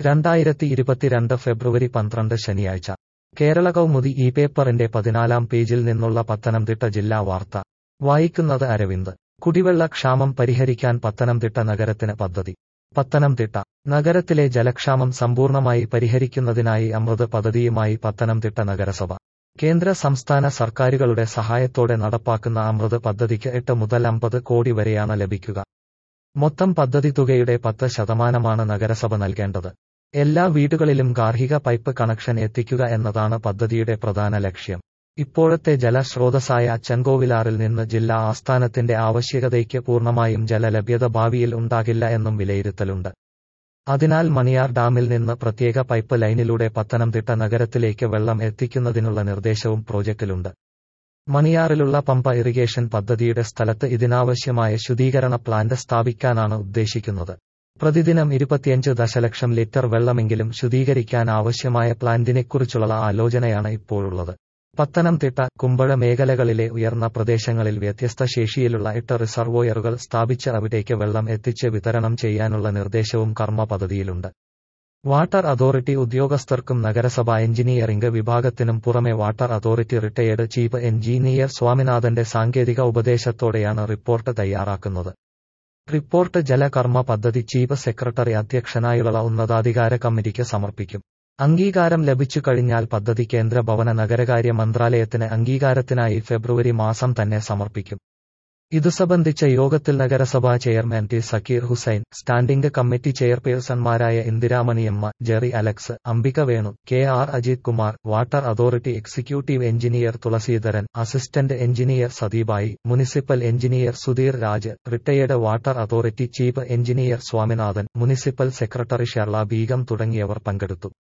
രണ്ടായിരത്തി ഇരുപത്തിരണ്ട് ഫെബ്രുവരി പന്ത്രണ്ട് ശനിയാഴ്ച കേരള കൗമുദി ഈ പേപ്പറിന്റെ പതിനാലാം പേജിൽ നിന്നുള്ള പത്തനംതിട്ട ജില്ലാ വാർത്ത വായിക്കുന്നത് അരവിന്ദ് കുടിവെള്ള ക്ഷാമം പരിഹരിക്കാൻ പത്തനംതിട്ട നഗരത്തിന് പദ്ധതി പത്തനംതിട്ട നഗരത്തിലെ ജലക്ഷാമം സമ്പൂർണ്ണമായി പരിഹരിക്കുന്നതിനായി അമൃത് പദ്ധതിയുമായി പത്തനംതിട്ട നഗരസഭ കേന്ദ്ര സംസ്ഥാന സർക്കാരുകളുടെ സഹായത്തോടെ നടപ്പാക്കുന്ന അമൃത് പദ്ധതിക്ക് എട്ട് മുതൽ അമ്പത് കോടി വരെയാണ് ലഭിക്കുക മൊത്തം പദ്ധതി തുകയുടെ പത്ത് ശതമാനമാണ് നഗരസഭ നൽകേണ്ടത് എല്ലാ വീടുകളിലും ഗാർഹിക പൈപ്പ് കണക്ഷൻ എത്തിക്കുക എന്നതാണ് പദ്ധതിയുടെ പ്രധാന ലക്ഷ്യം ഇപ്പോഴത്തെ ജലസ്രോതസ്സായ അച്ചൻകോവിലാറിൽ നിന്ന് ജില്ലാ ആസ്ഥാനത്തിന്റെ ആവശ്യകതയ്ക്ക് പൂർണ്ണമായും ജലലഭ്യത ഭാവിയിൽ ഉണ്ടാകില്ല എന്നും വിലയിരുത്തലുണ്ട് അതിനാൽ മണിയാർ ഡാമിൽ നിന്ന് പ്രത്യേക പൈപ്പ് ലൈനിലൂടെ പത്തനംതിട്ട നഗരത്തിലേക്ക് വെള്ളം എത്തിക്കുന്നതിനുള്ള നിർദ്ദേശവും പ്രോജക്റ്റിലുണ്ട് മണിയാറിലുള്ള പമ്പ ഇറിഗേഷൻ പദ്ധതിയുടെ സ്ഥലത്ത് ഇതിനാവശ്യമായ ശുദ്ധീകരണ പ്ലാന്റ് സ്ഥാപിക്കാനാണ് ഉദ്ദേശിക്കുന്നത് പ്രതിദിനം ഇരുപത്തിയഞ്ച് ദശലക്ഷം ലിറ്റർ വെള്ളമെങ്കിലും ശുദ്ധീകരിക്കാൻ ആവശ്യമായ പ്ലാന്റിനെക്കുറിച്ചുള്ള ആലോചനയാണ് ഇപ്പോഴുള്ളത് പത്തനംതിട്ട കുമ്പഴ മേഖലകളിലെ ഉയർന്ന പ്രദേശങ്ങളിൽ വ്യത്യസ്ത ശേഷിയിലുള്ള എട്ട് റിസർവോയറുകൾ സ്ഥാപിച്ച് അവിടേക്ക് വെള്ളം എത്തിച്ച് വിതരണം ചെയ്യാനുള്ള നിർദ്ദേശവും കർമ്മ പദ്ധതിയിലുണ്ട് വാട്ടർ അതോറിറ്റി ഉദ്യോഗസ്ഥർക്കും നഗരസഭ എഞ്ചിനീയറിംഗ് വിഭാഗത്തിനും പുറമെ water authority retired chief engineer സ്വാമിനാഥന്റെ സാങ്കേതിക ഉപദേശത്തോടെയാണ് റിപ്പോർട്ട് തയ്യാറാക്കുന്നത് റിപ്പോർട്ട് ജലകർമ്മ പദ്ധതി ചീഫ് സെക്രട്ടറി അധ്യക്ഷനായുള്ള ഉന്നതാധികാര കമ്മിറ്റിക്ക് സമർപ്പിക്കും അംഗീകാരം ലഭിച്ചു കഴിഞ്ഞാൽ പദ്ധതി കേന്ദ്ര ഭവന നഗരകാര്യ മന്ത്രാലയത്തിന് അംഗീകാരത്തിനായി ഫെബ്രുവരി മാസം തന്നെ സമർപ്പിക്കും ഇതു സംബന്ധിച്ച യോഗത്തിൽ നഗരസഭാ chairman T Zakir Hussain standing committee ചെയർപേഴ്സൺമാരായ Indiramaniyamma Jerry Alex Ambika Venu K R Ajith Kumar water authority executive engineer Thulaseedharan assistant engineer Sadeebai municipal engineer Sudheer Raj retired water authority chief engineer Swaminathan municipal secretary Sherla Begum തുടങ്ങിയവർ പങ്കെടുത്തു